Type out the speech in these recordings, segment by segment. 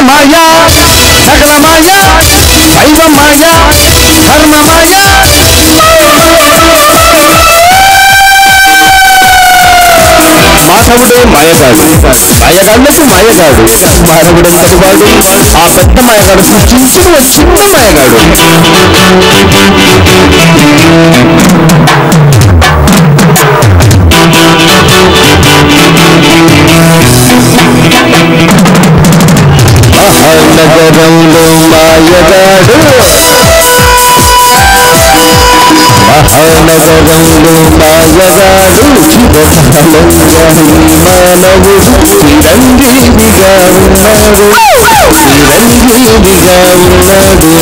మాయ సకల మాయ దైవ మాయ ధర్మ మాయ మాధవుడే మాయగాడు మాయగాళ్లకు మాయగాడు మాధవుడెంతటి వాడు ఆ పెద్ద మాయగాడు సృష్టించిన ఒక చిన్న మాయగాడు మహానగరంలో మాయగాడు మహానగరంలో మాయగాడు చిరకాలంగా ఈ మానవుడు చిరంజీవిగా ఉన్నాడు చిరంజీవిగా ఉన్నాడు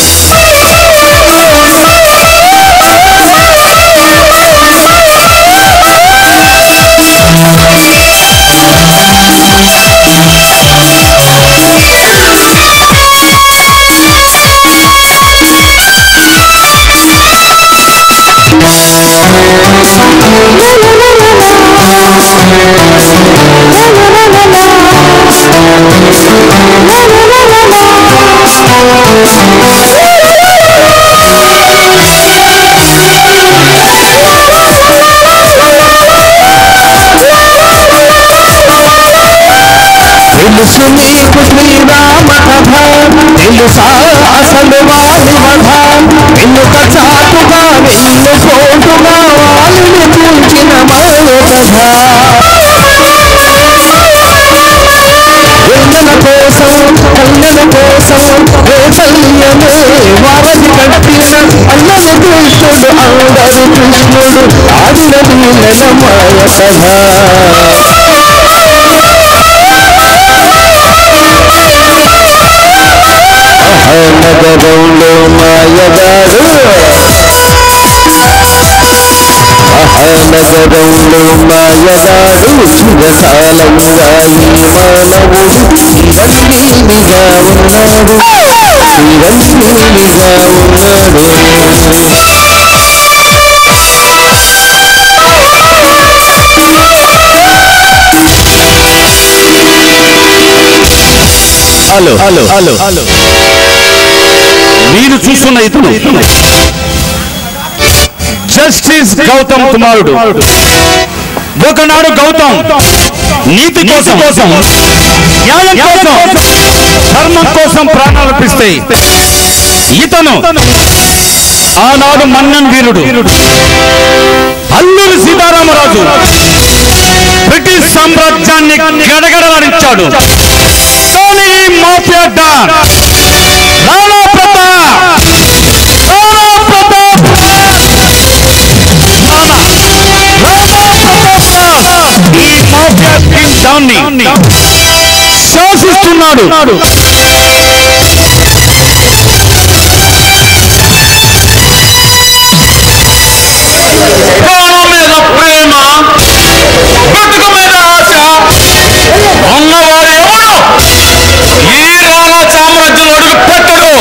తెలుసు నీకు శ్రీరామ కథ తెలుసా అసలు వారి వధ వెనుక చాటుగా వెన్ను పోటుగా వారిని పూల్చిన మాయ కథ వెన్నెల కోసం కళ్యాణ కోసం రేపల్యమే వారిని కట్టిన అల్లరి కృష్ణుడు అందరి కృష్ణుడు ఆదిన నీలన మాయ కథ మహానగరంలో మాయగాడు మహానగరంలో మాయగాడు చిరకాలంగా ఈ మానవుడు చిరంజీవిగా ఉన్నాడు చిరంజీవిగా ఉన్నాడు హలో హలో హలో హలో మీరు చూస్తున్న ఇతను జస్టిస్ గౌతమ్ కుమారుడు ఒకనాడు గౌతమ్ నీతి కోసం కోసం న్యాయం కోసం ధర్మం కోసం ప్రాణాలు అర్పిస్తే ఇతను ఆనాడు మన్నన్ వీరుడు అల్లూరి సీతారామరాజు బ్రిటిష్ సామ్రాజ్యాన్ని గడగడలాడించాడు కానీ ఈ మాఫియా డాన్ రాణా ప్రతాప్ రాణా ప్రతాప్ రాణా రాణా ప్రతాప్ రాజ్ ఈ మాఫియా కింగ్ డాన్ని శాసిస్తున్నాడు ప్రాణం మీద ప్రేమ బతుకు మీద ఆశ ఉన్నవాడు ఎవడు ఈ రాణా సామ్రాజ్యం అడుగు పెట్టడు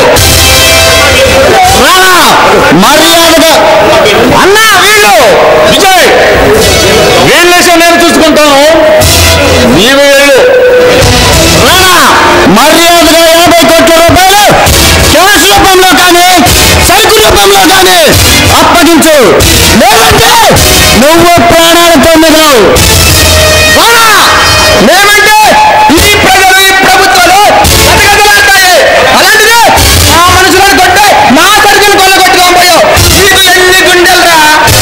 రాణా మర్యాదగా అన్నా వీళ్ళు విజయ్ వీళ్ళేసే నేను చూసుకుంటాను నీవు వెళ్ళు రాణా మర్యాదగా యాభై కోట్ల రూపాయలు క్యాష్ రూపంలో కానీ సైకిల్ రూపంలో కానీ అప్పగించు లేదంటే నువ్వు ప్రాణాలతో మిగలవు రాణా లేదంటే ఈ ప్రజలు ఈ ప్రభుత్వాలు అతగతలాడతాయి అలాంటిది మా మనుషులను కొట్టి మా సరుకులు కొల్లగొట్టుకొని పోయావు నీకు ఎన్ని గుండెలరా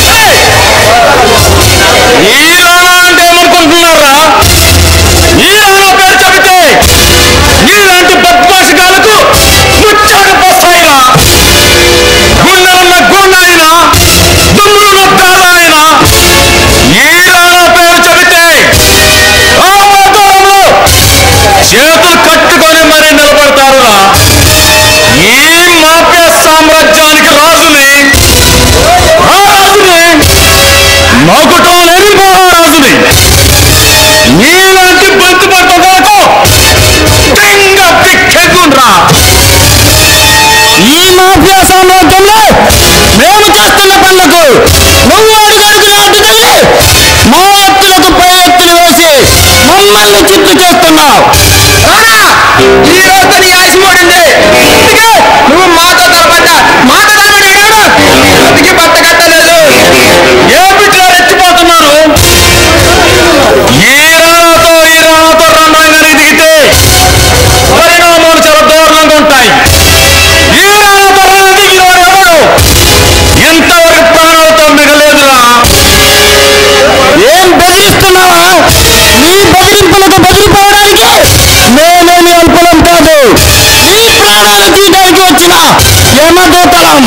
ఈ రాణా అంటే ఏమనుకుంటున్నారా ఈ రాణా పేరు చెబితే నీలాంటి బద్మాషకాలకు ముచ్చాడు పోస్తాయిరా గుండెలున్న గుండాయన దుమ్ములున్న దారాయన ఈ రాణా పేరు చెబితే ఆ వాతావరణంలో చేతులు కట్టుకొని మరీ నిలబడతారురా ఈ మాఫియా సామ్రాజ్యానికి రాజుని ఆ రాజుని నౌకటం లేని మహారాజుని నీలాంటి బంతు పట్టదాకు తెంగ పిక్కెత్తుండ్రా ఈ మాఫియా సామ్రాజ్యంలో మేము చేస్తున్న పనులకు నువ్వు అడుగడుగున అడ్డుతల్లి మా ఎత్తులకు పై ఎత్తులు వేసి మమ్మల్ని చిత్తు చేస్తున్నావు రానా ఈ రోజు నీ ఆయుష్ మూడింది అందుకే నువ్వు మాతో తలపడ్డ మాట రామని ఏడు అందుకే బట్ట కట్టలేదు ఏమిట్లో రెచ్చిపోతున్నాను ఈ రానాతో ఈ రానాతో రంధ్రంగా దిగితే పరిణామాలు చాలా దారుణంగా ఉంటాయి ఈ రానాతో రంధ్రం దిగిన వాడు ఎవడు ఇంతవరకు ప్రాణాలతో మిగలేదురా ఏం బెదిరిస్తున్నావా నీ బెదిరింపులకు బెదిరిపోవడానికి మేమేమి అల్పలం కాదు నీ ప్రాణాలు తీయడానికి వచ్చిన యమదూతలం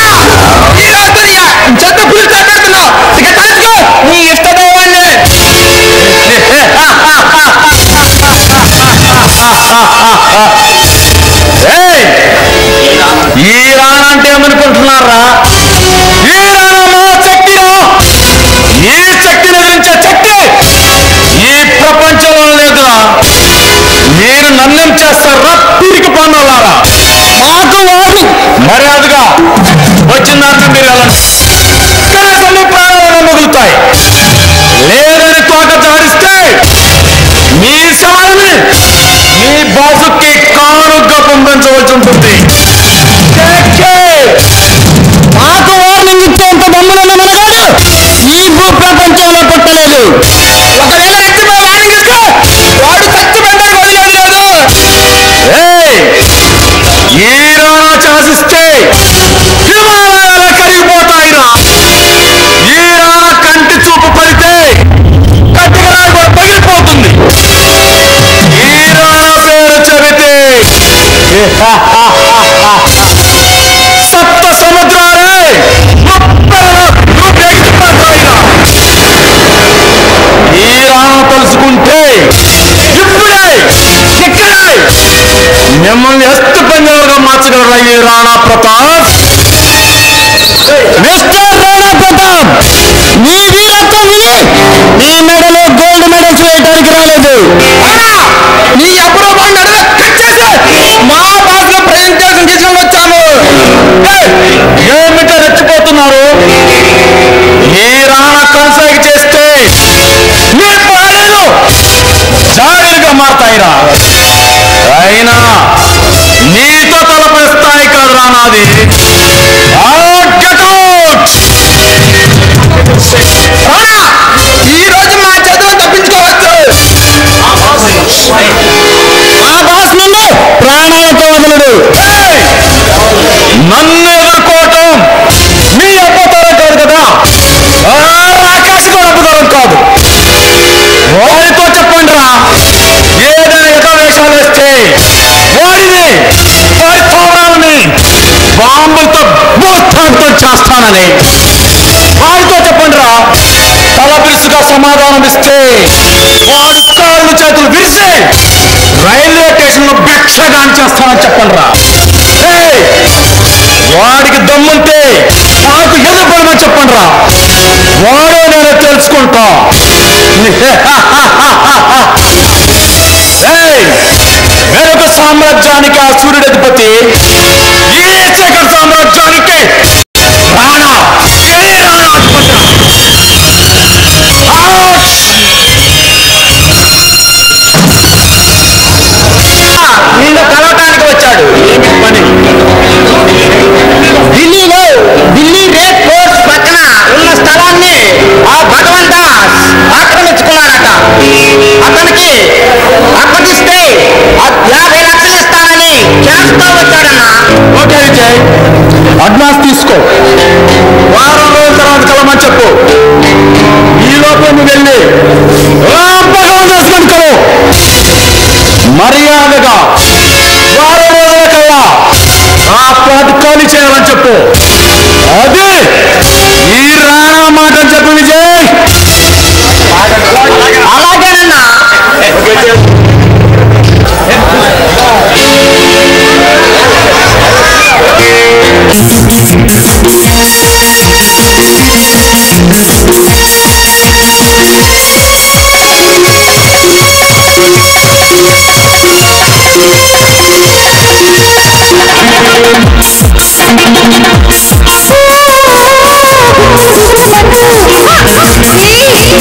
చెత్త పులి తగ్గడుతున్నావు ఇక తలుచుకో నీ ఇష్ట దైవాన్ని ఏయ్! ఈ రాణ అంటే ఏమనుకుంటున్నారా ఈ రాణ మా శక్తిరా ఈ శక్తిని ఎదిరించే శక్తి ఈ ప్రపంచంలో లేదురా మీరు నన్నేం చేస్తారా పీరికి పన్నులారా మాకు వారిని మర్యాదగా వచ్చిన దాంట్లో మీరు వెళ్ళండి కనీసం మీ ప్రాణాలను మిగులుతాయి లేదని తోక జాడిస్తే మీ శవాన్ని మీ బాసుకి కానుగ్గా పంపించవలసి ఉంటుంది Take care. మాకు వార్నింగ్ ఇచ్చేంత దమ్ములను మనగాడు ఈ భూ ప్రపంచంలో పుట్టలేదు ఒకవేళ ఎత్తిపోయి వార్నింగ్ ఇస్తే వాడు చచ్చిపోతే వదిలేదు లేదు ఏయ్! ఈ రాణా శాసిస్తే హిమాలయాలు కరిగిపోతాయిరా ఈ రాణా కంటి చూపు పడితే కట్టికరాయి కూడా పగిలిపోతుంది ఈ రాణా పేరు చెబితే సప్త సముద్రాలే ముప్పలు రూపెగిపోతాయిరా ఈ రాణా తలుసుకుంటే ఇప్పుడే ఇక్కడే మిమ్మల్ని ఎస్తు పంజాలుగా మార్చగలరా ఈ రాణా ప్రతాప్ మిస్టర్ రాణా ప్రతాప్ నీ వీరత్వం విని నీ మెడలో గోల్డ్ మెడల్స్ వేయడానికి రాలేదు నీ అప్రూపాన్ని నడవ కట్ చేసి మా బాస్లో ప్రజెంటేషన్ తీసుకొని వచ్చాము ఏమిటో రెచ్చిపోతున్నారు ఈ రాణా కొనసాగి చేస్తే మీ పాలేరు జాడీలుగా మారతాయిరా అయినా నీతో తలపే స్థాయి కాదు రానాది ఈ రోజు మా చదువు తప్పించుకోవచ్చు మా బాస్ నుండి ప్రాణాలతో వదలడు నన్ను ఎదుర్కోవటం మీ అబ్బతరం కాదు కదా ఆ రాకేష్ కూడా అబ్బతరం కాదు వారితో చెప్పండి రా ఏదైనా యథావేషాలు వేస్తే వారిని వారి స్థావరాలని బాంబులతో భూస్థానంతో చేస్తానని వారితో చెప్పండి రా తల బిరుసుగా సమాధానం ఇస్తే వాడి కాళ్ళు చేతులు విరిసి రైల్వే స్టేషన్ లో భిక్షగాన్ చేస్తానని చెప్పండి రా ఏయ్! వాడికి దమ్ముంటే నాకు ఎదుర్కొనమని చెప్పండి రా వాడే నేను తెలుసుకుంటా ఏయ్! వెనుక సామ్రాజ్యానికి ఆ సూర్యుడధిపతి ఈ శేఖర్ సామ్రాజ్యానికి రాణా ఏ రాణా అధిపతి నిన్ను కలవటానికి వచ్చాడు ఏమి పని ఢిల్లీలో ఢిల్లీ రేట్ కోర్స్ పక్కన ఉన్న స్థలాన్ని ఆ భగవంత ఆక్రమించుకున్నాడట అతనికి అప్పగిస్తే ఆ యాభై లక్షలు ఇస్తానని చేస్తూ వచ్చాడన్నా ఓకే విజయ్ అడ్వాన్స్ తీసుకో వారం రోజుల తర్వాత కలమని చెప్పు ఈ లోపల నువ్వు వెళ్ళి రాంపగా చేసుకొని కలు మర్యాదగా వారం రోజుల కల్లా ఆ పాటు ఖాళీ చేయాలని చెప్పు అది ఈ రాణా మాట చెప్పు విజయ్ అలాగేనన్నా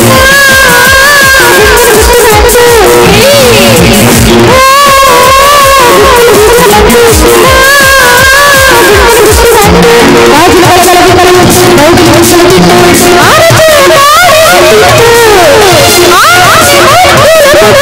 Oh!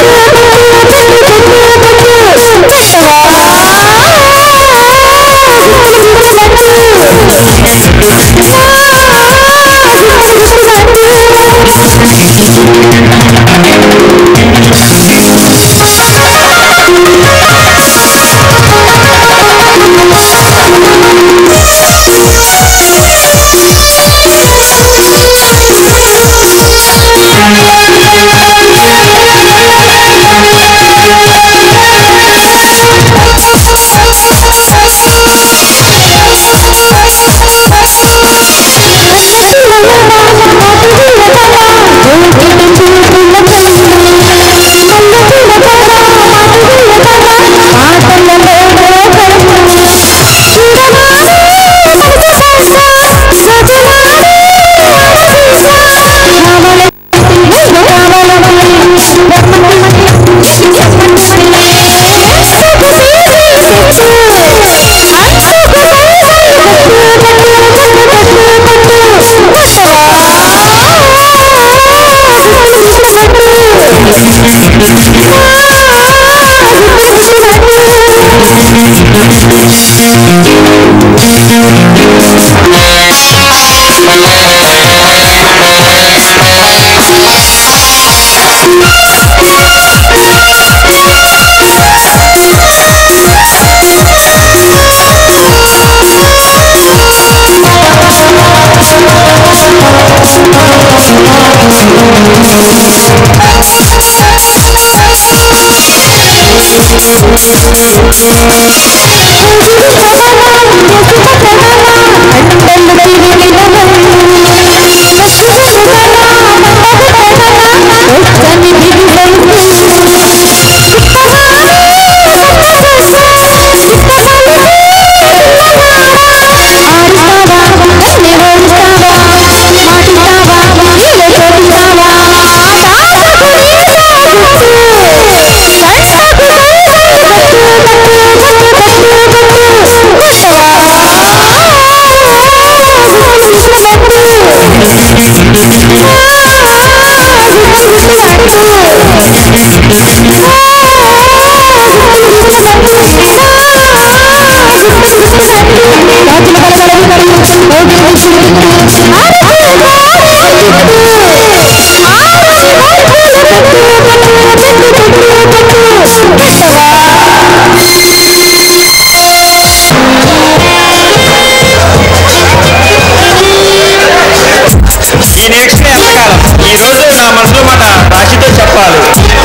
ఈ నిరీక్షణ ఎంతకాలం ఈ రోజు నా మనసులో మాట రాశితో చెప్పాలి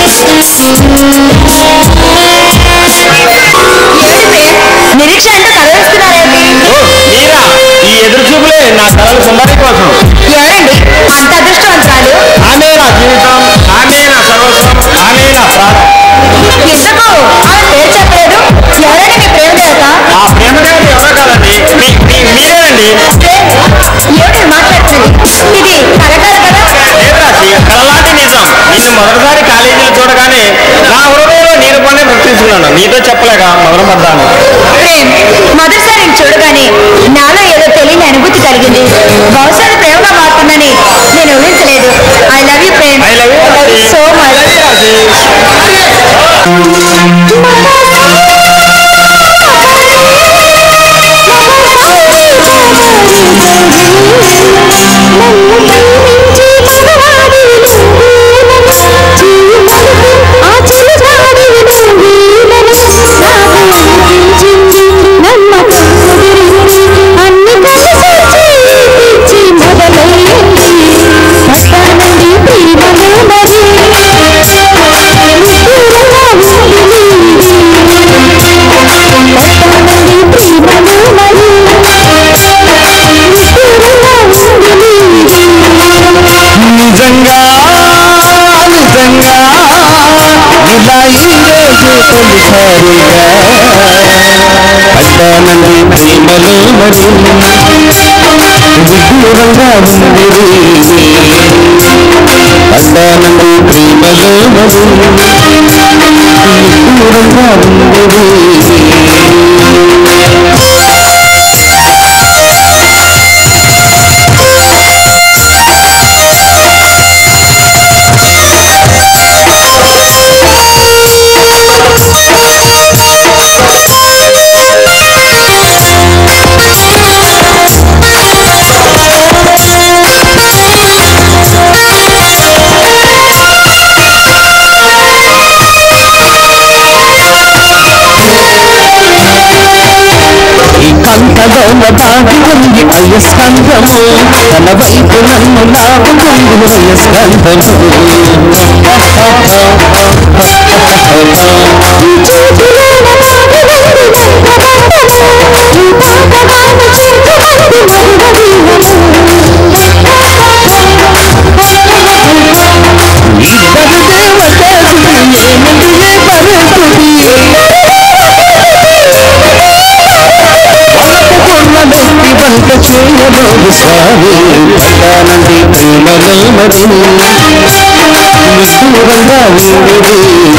నిరీక్ష అంటే తలవేస్తున్నారేంటి ఓ మీరా ఈ ఎదురు చూపులే నా కళల సుందరి కోసం ఎవరండి అంత అదృష్టవంతురాలు ఆమె నా జీవితం ఆమె నా సర్వస్వం ఆమె నా ప్రాణం ఎందుకు ఆమె పేరు చెప్పలేదు ఎవరండి మీ ప్రేమ దేవత ఆ ప్రేమ దేవత ఎవరో కాదండి మీ- మీ- మీరేనండి ఏమిటి మాట్లాడుతుంది ఇది కలకాల కదా లేదు రాశి కలలాంటి నిజం నిన్ను మొదటిసారి కాలేజీలో చూడగానే నా హృదయంలో నీరు పని ప్రశ్నిస్తున్నాను నీతో చెప్పలేక మొదలు పడ్డాను ప్రేమ్ మొదటిసారి నేను చూడగానే నాలో ఏదో తెలియని అనుభూతి కలిగింది బహుశా అది ప్రేమగా మారుతుందని నేను ఊహించలేదు I love you Prem I love you so much నిజంగా నిజంగా ఇలా ఈ రోజు తొలిసారిగా పడ్డానండి ప్రేమలో మరి విదూరంగా ఉంది పడ్డానండి ప్రేమలో మరి విదూరంగా ఉంది ఆ స్కంధము తన వైపు నన్ను లాగుతుంది స్కంధము ఇద్దరు దేవతలు ఏమిటి ఏ పరిస్థితి వలపుకున్న నొప్పి వంట చేయబోదు స్వామి పట్టానంది ప్రేమలో మరి నిష్ఠూరంగా ఉండిది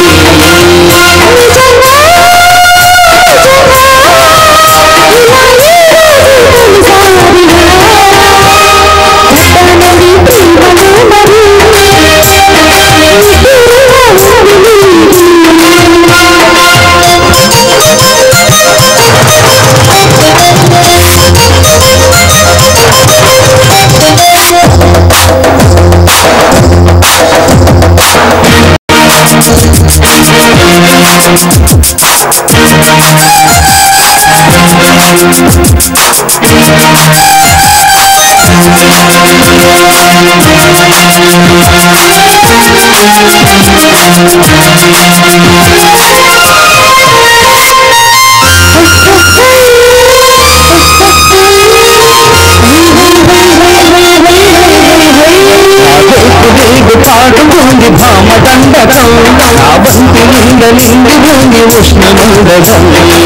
నీకు పాటుకుంది భామ దండకం ఆ బంతి నిండలింది భూమి ఉష్ణముండగం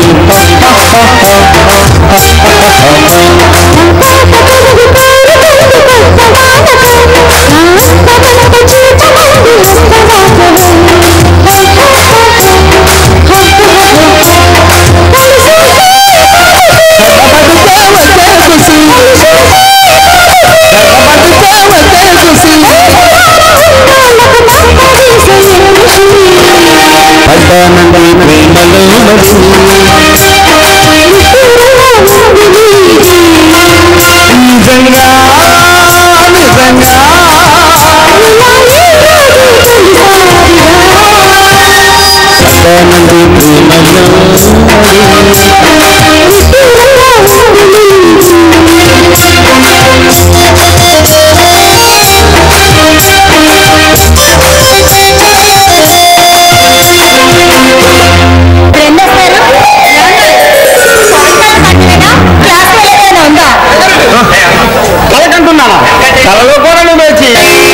పడ్డానండి ప్రేమలో మరి నిజంగా నిజంగా పడ్డానండి ప్రేమలో పలకంటున్నానా కలలో కూడా నువ్వు వచ్చి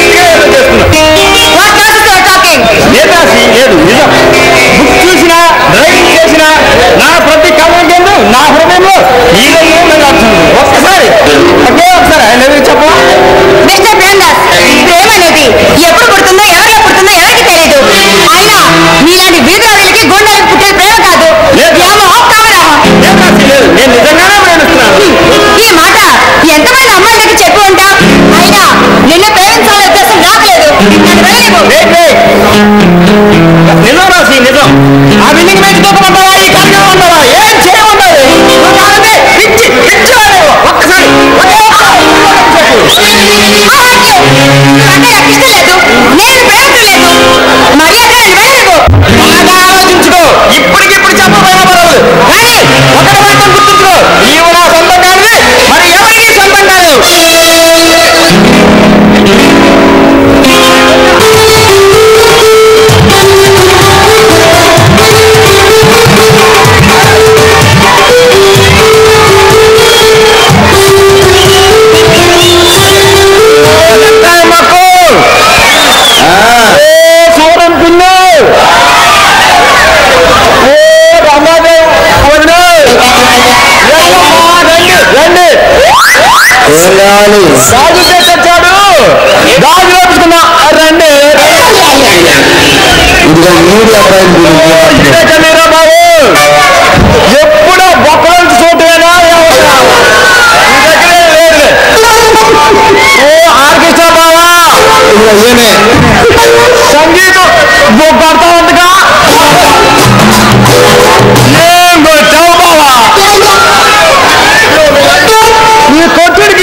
ఏ రాసి లేదు నిజం బుక్ చూసినా డ్రైవింగ్ చేసినా నా ప్రతి కమెంట్ నా హృదయంలో ఈ దయ్యం నాకు అర్థం ఉంది. ఒక్కసారి ఒకే ఒకసారి ఐ లవ్ యూ చెప్పు మిస్టర్ బ్రాండస్ ప్రేమ అనేది ఎప్పుడు పుడుతుందో ఎవరిలో పుడుతుందో ఎవరికి తెలియదు అయినా నీలాంటి వీధులకి గుండెలకు పుట్టిన ప్రేమ కాదు వ్యామోహం కామరాహం ఏం రాసి లేదు నేను నిజంగానే ప్రేమిస్తున్నాను ఈ మాట ఎంతమంది అమ్మాయిలకి చెప్పి ఉంటా అయినా నిన్ను ప్రేమించాలనే ఉద్దేశం నాకు లేదు నన్ను వెళ్ళలేవు వెయిట్ వెయిట్ నిజం రాసి నిజం ఆ బిల్డింగ్ మీద తూపమంటావా ఈ కార్యం అంటావా ఏం చేయమంటావు నువ్వు కాదంటే పిచ్చి పిచ్చి వాడేవు. ఒక్కసారి ఒకే ఒక్కసారి చెప్పు. అంటే నాకు ఇష్టం లేదు నేను ప్రేమించలేదు మర్యాద నన్ను వెళ్ళలేవు బాగా ఆలోచించుకో ఇప్పటికిప్పుడు చెప్పబోయిన పర్వాలేదు కానీ ఒకటి మాత్రం గుర్తుంచుకో నీవు నా సొంతం కానిది మరి ఎవరికి సొంతం కాదు చెప్తాను మాకు ఓ సూరం పిల్లు ఓ రామాదేవ్ వదిన రండి రండి వెళ్ళాలి గాజు తెచ్చాడు గాజు వేసుకున్నా రండి ఇదిగో మీడియా అబ్బాయిని గురించి తెచ్చండిరా బాబు ఎప్పుడు బొక్కల చూటేనా ఎవరా ఈ దగ్గరే లేదు ఓ ఆర్కెస్ట్రా బావా ఇదిగో ఈయనే సంగీతం కొడతా ఉందిగా ఏం కొట్టావు బావా ఈ కొట్టుడికి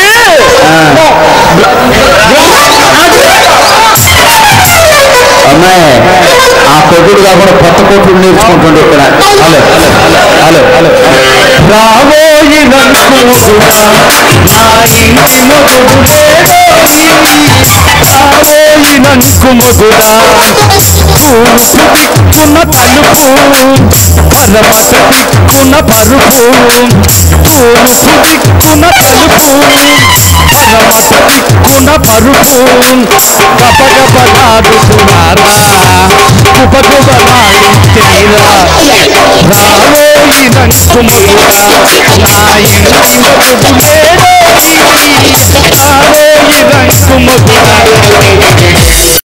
అమ్మాయి ఆ కొట్టుడు కాకుండా కొత్త కొట్టుడు నేర్చుకుంటుండే ఇక్కడ హలో హలో హలో రావో రావోయి నంకు మొగుడా నా ఇంటి మొగుడు లేడోయి రావోయి నంకు మొగుడా తూర్పు దిక్కున తలుపు పరమట దిక్కున పరుపు తూర్పు దిక్కున తలుపు పరమట దిక్కున పరుపు గబగబలాడుతున్నారా కుపకుబలాడించేరా రావోయి నంకు మొగుడా నా ఇంటి మొగుడు లేడోయి రావోయి నంకు మొగుడా